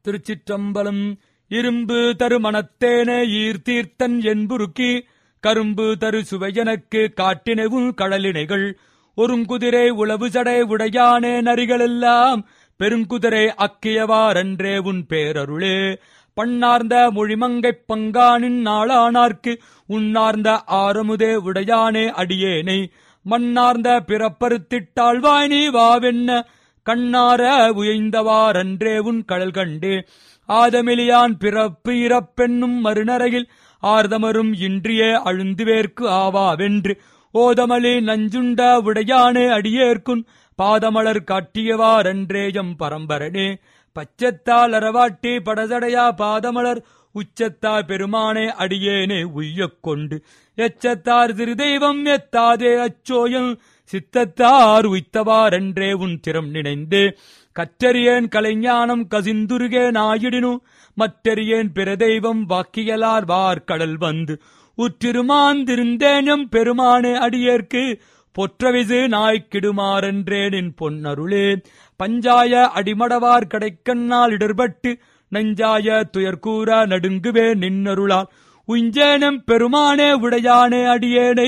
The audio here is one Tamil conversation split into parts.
திருச்சிற்றம்பலம் இரும்பு தரு மணத்தேனே ஈர்த்தீர்த்தன் என்புருக்கி கரும்பு தரு சுவையனக்கு காட்டினவும் கடலினைகள் ஒருங்குதிரை உளவு சடை உடையானே நரிகளெல்லாம் பெருங்குதிரை அக்கியவாரன்றே உன் பேரருளே பண்ணார்ந்த மொழிமங்கைப் பங்கானின் நாளானார்க்கு உன்னார்ந்த ஆரமுதே உடையானே அடியேனை மண்ணார்ந்த பிறப்பறுத்திட்டாழ்வாய் நீ வாவென்ன கண்ணார உயர்ந்தவாறன்றே உன் கடல் கண்டே ஆதமெலியான் பிறப்பு இறப்பென்னும் மறுநரையில் ஆர்தமரும் இன்றியே அழுந்துவேற்கு ஆவாவென்று ஓதமலி நஞ்சுண்ட உடையானே அடியேற்குன் பாதமலர் காட்டியவாறன்றேயம் பரம்பரனே பச்சத்தால் அறவாட்டி படசடையா பாதமலர் உச்சத்தார் பெருமானே அடியேனே உய்யக் கொண்டு எச்சத்தார் திருதெய்வம் எத்தாதே அச்சோயம் சித்தத்தார் உய்த்தவாறென்றே உன் திறம் நினைந்து கற்றறியேன் கலைஞானம் கசிந்துருகே நாயிடினு மற்றறியேன் பிற தெய்வம் வாக்கியலார் வார்கடல் வந்து உற்றிருமாந்திருந்தேனும் பெருமானே அடியேற்கு பொற்றவிசு நாய்க்கிடுமாறென்றேனின் பொன்னருளே பஞ்சாய அடிமடவார் கடைக்கண்ணால் இடர்பட்டு நெஞ்சாய துயர்கூற நடுங்குவே நின்னருளால் உஞ்சேனம் பெருமானே உடையானே அடியேனை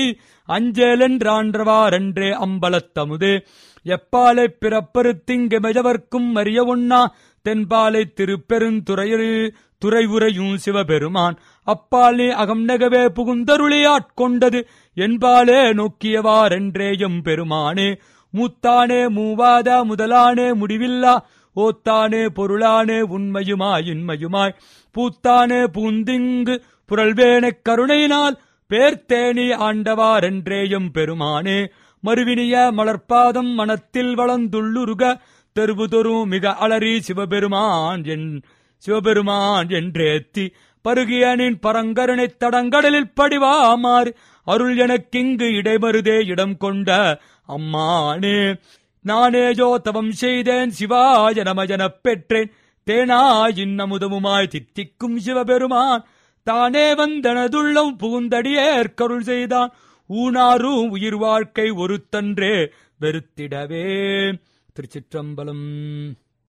அஞ்சேலென்றான்றவாறன்றே அம்பலத்தமுதே எப்பாலை பிறப்பருத்திங்கெமஜவர்க்கும் அறிய ஒண்ணா தென்பாலை திருப்பெருந்துறையில் துறை உரையும் சிவபெருமான் அப்பாலே அகம் நெகவே புகுந்தருளி ஆட்கொண்டது என்பாலே நோக்கியவாறென்றேயும் பெருமானே மூத்தானே மூவாத முதலானே முடிவில்லா ஓத்தானே பொருளானே உண்மையுமாய் இன்மையுமாய் பூத்தானே பூந்திங்கு புரள்வேனக் கருணையினால் பேர்த்தேனி ஆண்டவாரென்றேயும் பெருமானே மறுவினிய மலர்பாதம் மனத்தில் வளர்ந்துள்ளுருக தெருவுதொரும் மிக அலறி சிவபெருமான் என் சிவபெருமான் என்றேத்தி பருகியனின் பரங்கருணைத் தடங்கடலில் படிவாமாறு அருள் எனக்கிங்கு இடைமருதே இடம் கொண்ட அம்மானே நானேஜோ தவம் செய்தேன் சிவாய நமஜனப் பெற்றேன் தேனாயின் அமுதமுமாய் தித்திக்கும் சிவபெருமான் தானே வந்தனதுள்ளம் புகுந்தடியேற்கருள் செய்தான் ஊனாரும் உயிர் வாழ்க்கை ஒருத்தன்றே வெறுத்திடவே திருச்சிற்றம்பலம்